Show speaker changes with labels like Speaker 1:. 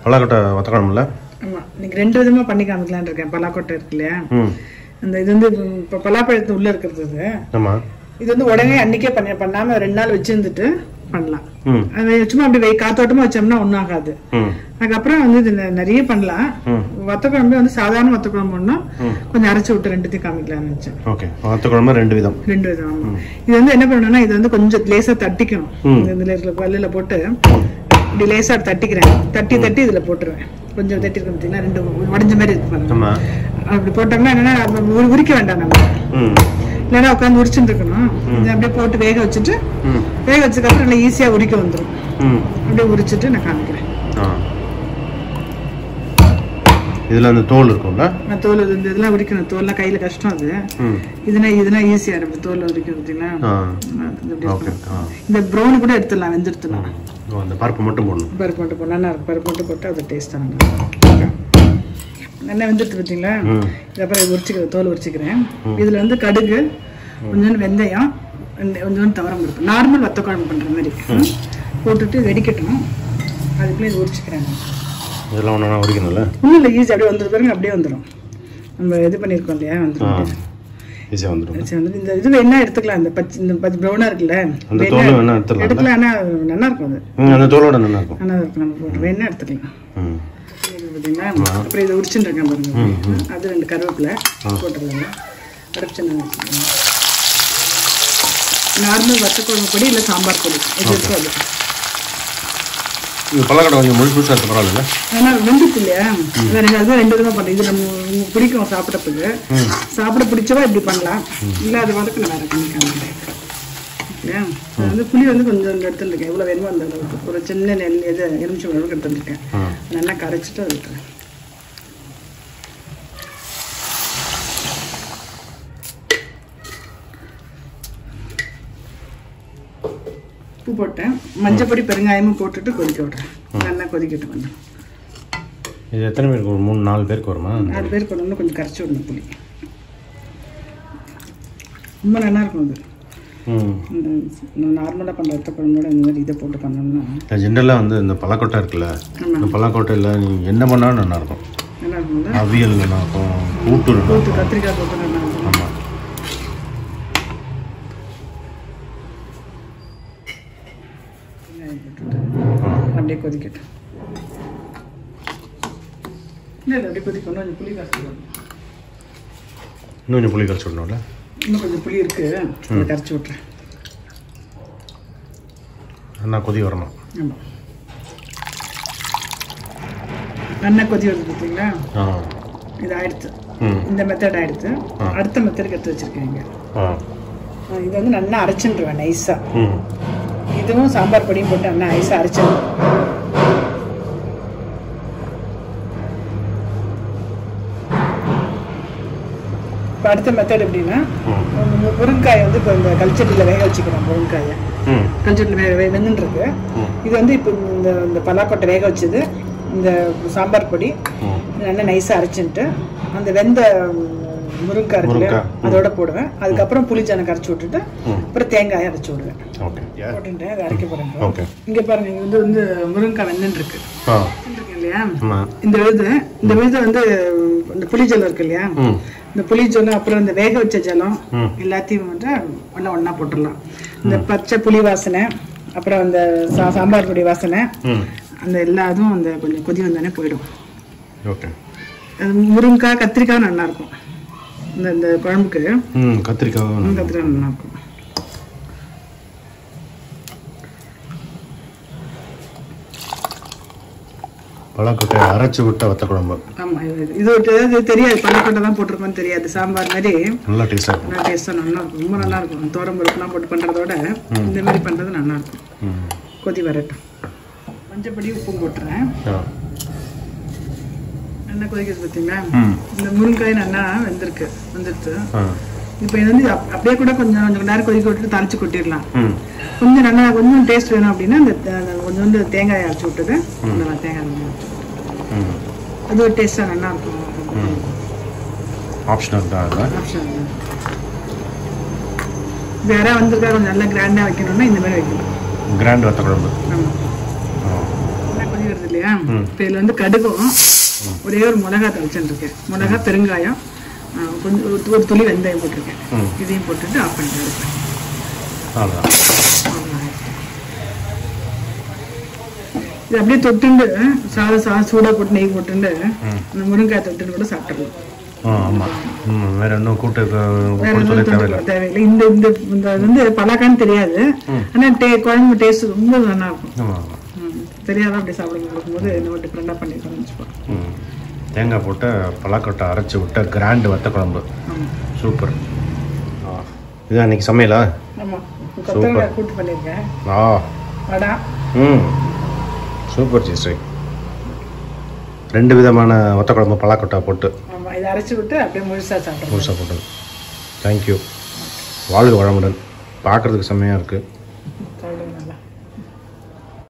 Speaker 1: பல்லாக்கொட்டை வத்த குழம்புல
Speaker 2: ஆமாம் இன்னைக்கு ரெண்டு விதமாக பண்ணி காமிக்கலான்னு இருக்கேன் பலாக்கொட்டை இருக்கு இல்லையா
Speaker 1: ம்
Speaker 2: அந்த இது வந்து இப்போ பலாப்பழத்து உள்ளே இருக்கிறது இது
Speaker 1: ஆமாம்
Speaker 2: இது வந்து உடனே அன்னைக்கே பண்ண பண்ணாமல் ரெண்டு நாள் வச்சுருந்துட்டு பண்ணலாம்
Speaker 1: ம்
Speaker 2: அது சும்மா அப்படி வை காத்தோட்டமாக வச்சோம்னா ஒன்றும் ஆகாது
Speaker 1: ம்
Speaker 2: அதுக்கப்புறம் வந்து இது நெ- நிறைய பண்ணலாம்
Speaker 1: ம்.
Speaker 2: வத்த குழம்பு வந்து சாதாரண வத்த குழம்பு ஒன்றும் கொஞ்சம் அரைச்சி விட்டு ரெண்டுத்தையும் காமிக்கலாம்னு வச்சேன்
Speaker 1: ஓகே வத்த குழம்பு ரெண்டு விதம்
Speaker 2: ரெண்டு விதம் ஆமா. இது வந்து என்ன பண்ணணும்னா இது வந்து கொஞ்சம் லேசா தட்டிக்கணும் இந்த இதுல இருக்கிற பல்லுல போட்டு இப்படி லேசா தட்டிக்கிறேன் தட்டி தட்டி இதுல போட்டுருவேன் கொஞ்சம் தட்டிருக்கோம் பார்த்தீங்கன்னா ரெண்டு உடஞ்ச மாதிரி இருக்கு பாருங்க
Speaker 1: ஆமாம்
Speaker 2: அப்படி போட்டோம்னா என்னன்னா அது உரி- உரிக்க வேண்டாம் நம்ம
Speaker 1: ம்
Speaker 2: இல்லைன்னா உட்காந்து உரிச்சுட்டு இருக்கணும் இதை அப்படியே போட்டு வேக வச்சுட்டு
Speaker 1: ம்
Speaker 2: வேக வச்சதுக்கப்புறம் நல்லா ஈஸியா உரிக்க வந்துடும்
Speaker 1: ம்
Speaker 2: அப்படியே உரிச்சிட்டு நான் காமிக்கிறேன்
Speaker 1: ஆ இதில் அந்த தோல் இருக்கும்ல
Speaker 2: நான் தோல் இது- இந்த இதெல்லாம் உரிக்கணும் தோல்லாம் கையில கஷ்டம் அது
Speaker 1: ம்
Speaker 2: இதுனா இதுனா ஈஸியா இருக்கும் தோல் உரிக்கிறது பார்த்தீங்களா
Speaker 1: ஆ
Speaker 2: அது அப்படி
Speaker 1: ஓகே ஆ
Speaker 2: இந்த ப்ரௌன் கூட எடுத்துடலாம் வெந்துடுத்துலாம்
Speaker 1: ஓ, அந்த பருப்பு மட்டும் போடணும்
Speaker 2: பருப்பு மட்டும் போட்டு நல்லா இருக்கும் பருப்பு மட்டும் போட்டு அது டேஸ்ட்டாக நல்லா நல்லா வெந்துட்டு பார்த்தீங்களா
Speaker 1: ம்
Speaker 2: இது அப்புறம் இது உரிச்சிக்கிறேன் தோல் உரிச்சிக்கிறேன் இதில் வந்து கடுகு கொஞ்சோண்டு வெந்தயம் வெந்த- கொஞ்சோண்டு தவரம் பருப்பு நார்மல் வத்த குழம்பு பண்ணுற மாதிரி போட்டுட்டு வெடிக்கட்டும் அதுக்குள்ளே இது உரிச்சிக்கிறேன்
Speaker 1: இதெல்லாம் ஒன்றா உரிக்கணும்ல
Speaker 2: ஒன்றும் இல்லை ஈஸி அப்படியே வந்துடும் பாருங்க அப்படியே வந்துடும் நம்ம இது பண்ணியிருக்கோம் இல்லையா
Speaker 1: ஆ
Speaker 2: வந்துடும்
Speaker 1: ஈஸியாக வந்துடும்
Speaker 2: சரி, வந்து இந்த இது என்ன எடுத்துக்கலாம் இந்த பச்சை இந்த பச்சை ப்ரௌனாக இருக்குல்ல
Speaker 1: அந்த தோல் வேணா எடுத்துடலாம்
Speaker 2: எடுக்கலாம் ஆனால் நல்லா இருக்கும் அது
Speaker 1: ம் அந்த தோலோட நல்லா இருக்கும்
Speaker 2: நல்லா இருக்கும் நம்ம போட்டு வேணா எடுத்துக்கலாம்
Speaker 1: ம்
Speaker 2: இது பார்த்தீங்களா அப்புறம் இதை உரிச்சுட்டுருக்கேன் பாருங்க அது ரெண்டு கருவேப்பிலை போட்டுருவாங்க அரைச்சு நார்மல் வத்தக்குழம்பு பொடி இல்லை சாம்பார் பொடி இது இருக்கும் அது
Speaker 1: இது பல்லக்கடை கொஞ்சம் முழு புதுசாக இருக்கு பரவாயில்ல
Speaker 2: ஆனால் வெந்துச்சு இல்லையா வேற அது ரெண்டு விதமாக பண்ணுறேன் இது நம்ம உங்களுக்கு பிடிக்கும் சாப்பிட்றதுக்கு சாப்பிட பிடிச்சவா இப்படி பண்ணலாம் இல்லை அது வதக்கு நான் வேறு பண்ணி காமிக்கிறேன் இல்லையா அது வந்து புளி வந்து கொஞ்சம் எடுத்துருக்கேன் எவ்வளோ வேணுமோ அந்த அளவுக்கு ஒரு சின்ன நெல் இது எலுமிச்சம் அளவுக்கு எடுத்துருக்கேன்
Speaker 1: ஆ
Speaker 2: நல்லா கரைச்சிட்டு அது விட்டுறேன் உப்பு போட்டேன் மஞ்சப்பொடி பெருங்காயமும் போட்டுட்டு கொதிக்க விட்றேன் நல்லா கொதிக்கட்டும் கொஞ்சம்
Speaker 1: இது எத்தனை பேருக்கு ஒரு மூணு நாலு பேருக்கு வருமா
Speaker 2: நாலு பேர் கொண்டு வந்து கொஞ்சம் கரைச்சி விடணும் புளி ரொம்ப நல்லா இருக்கும் அது
Speaker 1: ம்
Speaker 2: இந்த நார்மலாக பண்ணுற வத்த குழம்போட இந்த மாதிரி இதை போட்டு பண்ணோம்னா
Speaker 1: ஜென்ரலாக வந்து இந்த பழக்கொட்டை இருக்குல்ல இந்த பழக்கொட்டையில் நீ என்ன பண்ணாலும் நல்லா இருக்கும்
Speaker 2: நல்லா இருக்கும்ல
Speaker 1: அவியல் நல்லா இருக்கும் கூட்டு இருக்கும்
Speaker 2: கூட்டு கத்திரிக்காய் போட்டு நல்லா இருக்கும்
Speaker 1: ஆமாம்
Speaker 2: வெங்காயம் போட்டுட்டு அப்படியே கொதிக்கட்டும் இல்லை இல்லை அப்படியே கொதிக்கணும் கொஞ்சம் புளி கரைச்சி விடணும்
Speaker 1: இன்னும் கொஞ்சம் புளி கரைச்சி விடணும்ல
Speaker 2: இன்னும் கொஞ்சம் புளி இருக்கு அதை கரைச்சி விட்றேன்
Speaker 1: நல்லா கொதி வரணும்
Speaker 2: ஆமாம் நல்லா கொதி வருது பார்த்தீங்களா
Speaker 1: ஆ
Speaker 2: இது ஆயிடுச்சு
Speaker 1: ம்
Speaker 2: இந்த மெத்தட் ஆயிடுச்சு அடுத்த மெத்தடுக்கு எடுத்து வச்சிருக்கேங்க
Speaker 1: ஆ
Speaker 2: இது வந்து நல்லா அரைச்சுருவேன் நைஸாக
Speaker 1: ம்
Speaker 2: இதுவும் சாம்பார் பொடியும் போட்டு நல்லா நைஸாக அரைச்சிருவேன் இப்போ அடுத்த மெத்தட் எப்படின்னா
Speaker 1: ம்
Speaker 2: முருங்காயை வந்து இப்போ இந்த கல்ச்சட்டியில் வேக வச்சுக்கிறோம் முருங்காயை
Speaker 1: ம்
Speaker 2: கல்ச்சட்டில் வே வே- வெந்துருக்கு
Speaker 1: ம்.
Speaker 2: இது வந்து இப்போ இந்த இந்த பலாக்கொட்டை வேக வச்சது இந்த சாம்பார் பொடி
Speaker 1: ம்
Speaker 2: நல்லா நைஸாக அரைச்சிட்டு அந்த வெந்த ம், முருங்காய் இருக்குல்ல
Speaker 1: முருங்காய்.
Speaker 2: அதோட போடுவேன் அதுக்கப்புறம் புளிச்சானை கரைச்சி விட்டுட்டு
Speaker 1: ம்.
Speaker 2: அப்புறம் தேங்காயை அரைச்சி விடுவேன்
Speaker 1: ஓகே
Speaker 2: போட்டுட்டேன் அதை அரைக்க போகிறேன்
Speaker 1: ஓகே
Speaker 2: இங்கே பாருங்க இது வந்து வந்து முருங்காய் வெந்துன்னு இருக்கு
Speaker 1: ஆ
Speaker 2: இருக்கு இல்லையா
Speaker 1: ஆமாம்
Speaker 2: இந்த விழுது இந்த விழுது வந்து இந்த புளிஜலம் இருக்கு இல்லையா
Speaker 1: ம்
Speaker 2: இந்த புளிஜலம் அப்புறம் இந்த வேக வச்ச ஜலம்
Speaker 1: ம்.
Speaker 2: எல்லாத்தையும் வந்து ஒன்றா ஒன்றா போட்டுடலாம் இந்த பச்சை புளி வாசனை அப்புறம் அந்த சா சாம்பார் பொடி வாசனை
Speaker 1: ம்
Speaker 2: அந்த எல்லா இதுவும் அந்த கொஞ்சம் கொதி வந்தோடனே போயிடும்
Speaker 1: ஓகே
Speaker 2: அது முருங்காய் கத்திரிக்காய் நல்லா இருக்கும் இந்த இந்த குழம்புக்கு
Speaker 1: ம் கத்திரிக்காய்
Speaker 2: இந்த கத்திரிக்காய் நல்லா இருக்கும்
Speaker 1: பழக்கொட்டை அரைச்சி விட்ட வத்த குழம்பு
Speaker 2: ஆமா இது இது ஒரு இது தெரியாது பள்ளக்கொட்டை தான் போட்டிருக்கோன்னு தெரியாது சாம்பார் மாதிரி
Speaker 1: நல்லா டேஸ்டாக இருக்கும்
Speaker 2: நல்லா டேஸ்ட்டாக நல்லா இருக்கும் ரொம்ப நல்லா இருக்கும் தோரம் பருப்புலாம் போட்டு பண்ணுறதோட இந்த மாதிரி பண்ணுறது நல்லா இருக்கும்
Speaker 1: ம்
Speaker 2: கொதி வரட்டும் மஞ்சப்பொடி உப்பும் போட்டுறேன்
Speaker 1: ஆ
Speaker 2: நல்லா கொதிக்கிறது பார்த்தீங்களா
Speaker 1: ம்
Speaker 2: இந்த முருங்காய் நல்லா வெந்திருக்கு வெந்துடுச்சு
Speaker 1: ஆ
Speaker 2: இப்போ இது வந்து அப்- அப்படியே கூட கொஞ்சம் கொஞ்சம் நேரம் கொதிக்க விட்டுட்டு தாளிச்சு கொட்டிடலாம்
Speaker 1: ம்
Speaker 2: கொஞ்சம் நல்லா கொஞ்சம் டேஸ்ட் வேணும் அப்படின்னா அந்த அந்த கொஞ்சோண்டு தேங்காய் அரைச்சி விட்டுது நல்லா தேங்காய் நல்லா அரைச்சி விட்டுட்டு.
Speaker 1: ம்
Speaker 2: அது ஒரு டேஸ்ட்டாக நல்லா இருக்கும்
Speaker 1: ஆப்ஷனல் தான் அதில்
Speaker 2: ஆப்ஷன் தான். வேற வந்திருக்கா கொஞ்சம் நல்லா கிராண்டாக வைக்கணும்னா இந்த மாதிரி வைக்கலாம்
Speaker 1: கிராண்ட் வத்த குழம்பு
Speaker 2: ஆமாம்
Speaker 1: ஆ
Speaker 2: நல்லா கொதி வருது இல்லையா இப்போ இதில் வந்து கடுகும் ஒரே ஒரு மிளகா தளிச்சுருக்கேன் மிளகா பெருங்காயம் ஆ, கொஞ்சம் ஒரு ஒரு துளி வெந்தயம் போட்டிருக்கேன்
Speaker 1: ம்.
Speaker 2: இதையும் போட்டுட்டு ஆஃப் பண்ணிட்டு
Speaker 1: அவ்வளோதான்
Speaker 2: இது அப்படியே தொட்டுண்டு சாதம் சாதம் சூடாக போட்டு நெய் போட்டுண்டு இந்த முருங்காய் தொட்டுட்டு கூட சாப்பிட்டுருவோம்
Speaker 1: ஆ ஆமாம் ம் வேறு இன்னும் கூட்டு
Speaker 2: வேற
Speaker 1: கூட்டு
Speaker 2: எதுவும்
Speaker 1: சொல்ல தேவையில்லை
Speaker 2: தொட்டுக்க தேவையில்லை இந்த இந்த இந்த இது வந்து பலாக்கான்னு தெரியாது ஆனா டே குழம்பு டேஸ்ட் ரொம்ப நல்லா இருக்கும்
Speaker 1: ஆமாம் ஆமாம்
Speaker 2: ம். தெரியாத அப்படி சாப்பிட கொடுக்கும்போது இன்னும் டிஃப்ரெண்டாக பண்ணி வச்சுப்போம்
Speaker 1: ம் தேங்காய் போட்டு பலாக்கொட்டை அரைச்சி விட்ட கிராண்டு வத்த குழம்பு
Speaker 2: ஆமாம்
Speaker 1: சூப்பர் ஆ இதான் இன்னைக்கு சமையலா
Speaker 2: ஆமாம் கொத்தவரங்காய் கூட்டு பண்ணியிருக்கேன்
Speaker 1: ஆ
Speaker 2: வடா
Speaker 1: ம் சூப்பர் ஜிஸ்ரீ ரெண்டு விதமான வத்த குழம்பு பலாக்கொட்டை போட்டு
Speaker 2: ஆமாம் இதை அரைச்சி விட்டு அப்படியே முழுசாக சாப்பிடுவோம்
Speaker 1: முழுசாக போட்டது தேங்க்யூ வாழ்க வளமுடன் பார்க்குறதுக்கு செம்மையாக இருக்குது